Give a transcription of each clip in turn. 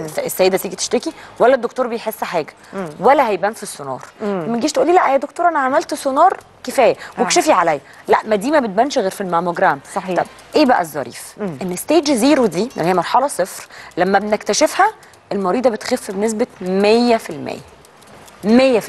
السيده تيجي تشتكي ولا الدكتور بيحس حاجه ولا هيبان في السونار ما تجيش تقولي لا يا دكتور انا عملت سونار كفايه واكشفي عليا لا ما دي ما بتبانش غير في الماموجرام صحيح. طب ايه بقى الظريف ان ستيج زيرو دي اللي هي مرحله صفر لما بنكتشفها المريضه بتخف بنسبه 100% 100%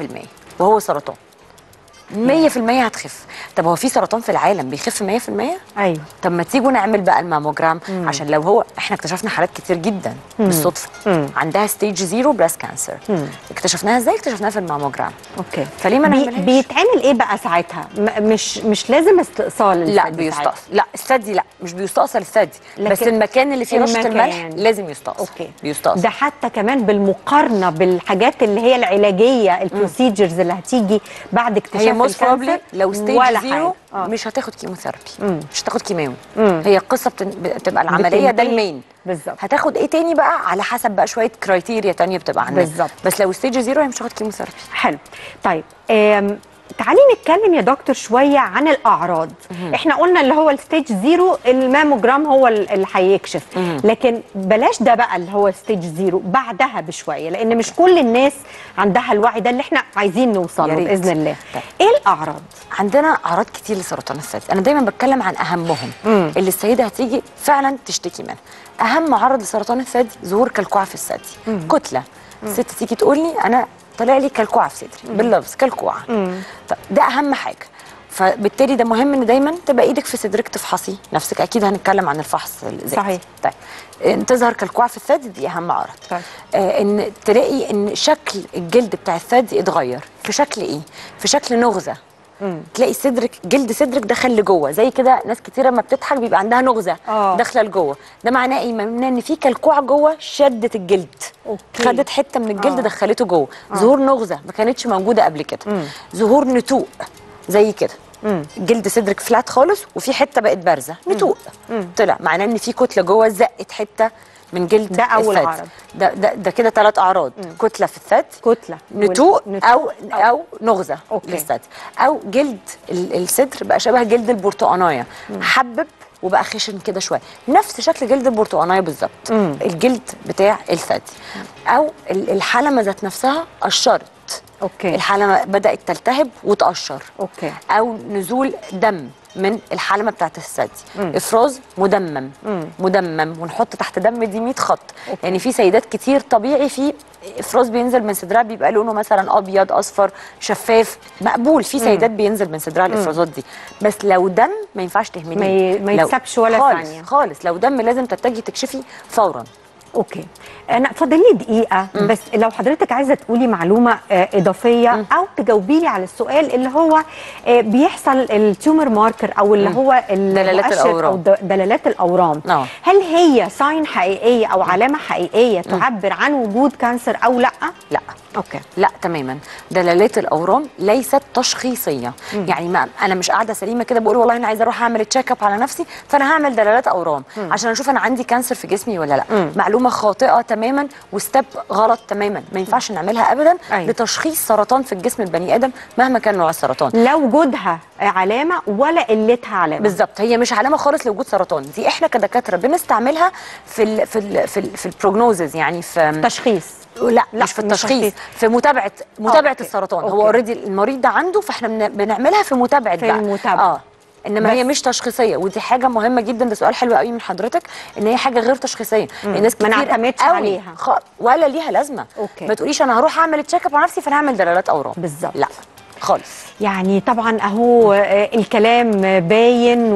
وهو سرطان 100% هتخف طب هو في سرطان في العالم بيخف 100% ايوه طب ما تيجوا نعمل بقى الماموجرام عشان لو هو احنا اكتشفنا حالات كتير جدا بالصدفه عندها ستيج زيرو بريست كانسر اكتشفناها ازاي اكتشفناها في الماموجرام اوكي فليه ما بي نعملهاش؟ بيتعمل ايه بقى ساعتها م- مش مش لازم استئصال لا الثدي ساعتها. بيستأصل لا الثدي لا مش بيستأصل الثدي بس لكن المكان اللي فيه رشه المكان. الملح لازم يستأصل اوكي بيستأصل ده حتى كمان بالمقارنه بالحاجات اللي هي العلاجيه البروسيجرز اللي هتيجي بعد اكتشاف هي موست الكانسر بروبلي لو ستيج ولا زيرو حاجة. آه. مش هتاخد كيموثيرابي مش هتاخد كيماوي هي القصه بتن- بتبقى العمليه ده بتنتهي. المين بالظبط. هتاخد ايه تاني بقى على حسب بقى شويه كرايتيريا تانية بتبقى عندنا بالظبط. بس لو ستيج زيرو هي مش هتاخد كيموثيرابي حلو طيب آم، تعالي نتكلم يا دكتور شويه عن الاعراض احنا قلنا اللي هو الستيج زيرو الماموجرام هو ال- اللي هيكشف لكن بلاش ده بقى اللي هو الستيج زيرو بعدها بشويه لان مش كل الناس عندها الوعي ده اللي احنا عايزين نوصل يا له ريت. باذن الله طيب. ايه الاعراض عندنا اعراض كتير لسرطان الثدي انا دايما بتكلم عن اهمهم اللي السيده هتيجي فعلا تشتكي منها اهم عرض لسرطان الثدي ظهور كلكوعه في الثدي كتله الست تيجي تقول لي انا طلع لي كلكوعه في صدري باللفظ كلكوعه طب ده اهم حاجه فبالتالي ده مهم ان دايما تبقى ايدك في صدرك تفحصي نفسك اكيد هنتكلم عن الفحص الذاتي صحيح. طيب ان تظهر كلكوعه في الثدي دي اهم عرض طيب. آه ان تلاقي ان شكل الجلد بتاع الثدي اتغير في شكل ايه في شكل نغزه تلاقي صدرك جلد صدرك دخل لجوه زي كده ناس كتيره لما بتضحك بيبقى عندها نغزه آه. داخله لجوه ده معناه ايه معناه ان في كلكوعه جوه شدت الجلد أوكي. خدت حته من الجلد آه. دخلته جوه ظهور نغزه ما كانتش موجوده قبل كده ظهور نتوء زي كده جلد صدرك فلات خالص وفي حته بقت بارزه نتوء طلع معناه ان في كتله جوه زقت حته من جلد ده أول الثدي. عرض. ده ده, ده كده ثلاث اعراض كتله في الثدي كتله نتوء وال- او او نغزه أوكي. للثدي او جلد ال- الصدر بقى شبه جلد البرتقانيه حبب وبقى خشن كده شويه نفس شكل جلد البرتقانيه بالظبط الجلد بتاع الثدي او ال- الحلمه ذات نفسها قشرت اوكي الحلمه بدات تلتهب وتقشر اوكي او نزول دم من الحلمه بتاعت الثدي افراز مدمم مدمم ونحط تحت دم دي 100 خط يعني في سيدات كتير طبيعي في افراز بينزل من صدرها بيبقى لونه مثلا ابيض اصفر شفاف مقبول في سيدات بينزل من صدرها الافرازات دي بس لو دم ما ينفعش تهمليه ما ي- ما لو- يتسابش ولا خالص ثانية. خالص لو دم لازم تتجهي تكشفي فورا اوكي انا فاضل لي دقيقه بس لو حضرتك عايزه تقولي معلومه آه، اضافيه او تجاوبي لي على السؤال اللي هو آه، بيحصل التيومر ماركر او اللي هو دلالات المؤشر الأورام. او د- دلالات الاورام آه. هل هي ساين حقيقيه او علامه حقيقيه تعبر عن وجود كانسر او لا لا اوكي لا تماما دلالات الاورام ليست تشخيصيه يعني ما انا مش قاعده سليمه كده بقول والله انا عايزه اروح اعمل تشيك اب على نفسي فانا هعمل دلالات اورام عشان اشوف انا عندي كانسر في جسمي ولا لا معلومه خاطئه تماما وستيب غلط تماما ما ينفعش نعملها ابدا أيوة. لتشخيص سرطان في الجسم البني ادم مهما كان نوع السرطان لا وجودها علامه ولا قلتها علامه بالظبط هي مش علامه خالص لوجود سرطان دي احنا كدكاتره بنستعملها في ال في ال في, ال في البروجنوزز يعني في تشخيص لا, لا، مش في مش التشخيص تشخيص. في متابعه متابعه أوكي. السرطان أوكي. هو اوريدي المريض ده عنده فاحنا بن- بنعملها في متابعه في بقى المتابعة. اه انما بس. هي مش تشخيصيه ودي حاجه مهمه جدا ده سؤال حلو قوي من حضرتك ان هي حاجه غير تشخيصيه الناس ما كتير نعتمدش قوي عليها. خ... ولا ليها لازمه أوكي. ما تقوليش انا هروح اعمل تشيك اب على نفسي فانا هعمل دلالات اورام بالظبط. لا خالص يعني طبعا اهو آه، الكلام باين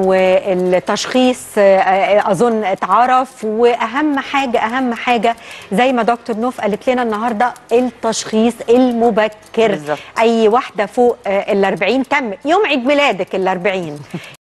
والتشخيص آه، آه، اظن اتعرف واهم حاجه اهم حاجه زي ما دكتور نوف قالت لنا النهارده التشخيص المبكر بالظبط. اي واحده فوق ال 40 تم يوم عيد ميلادك ال 40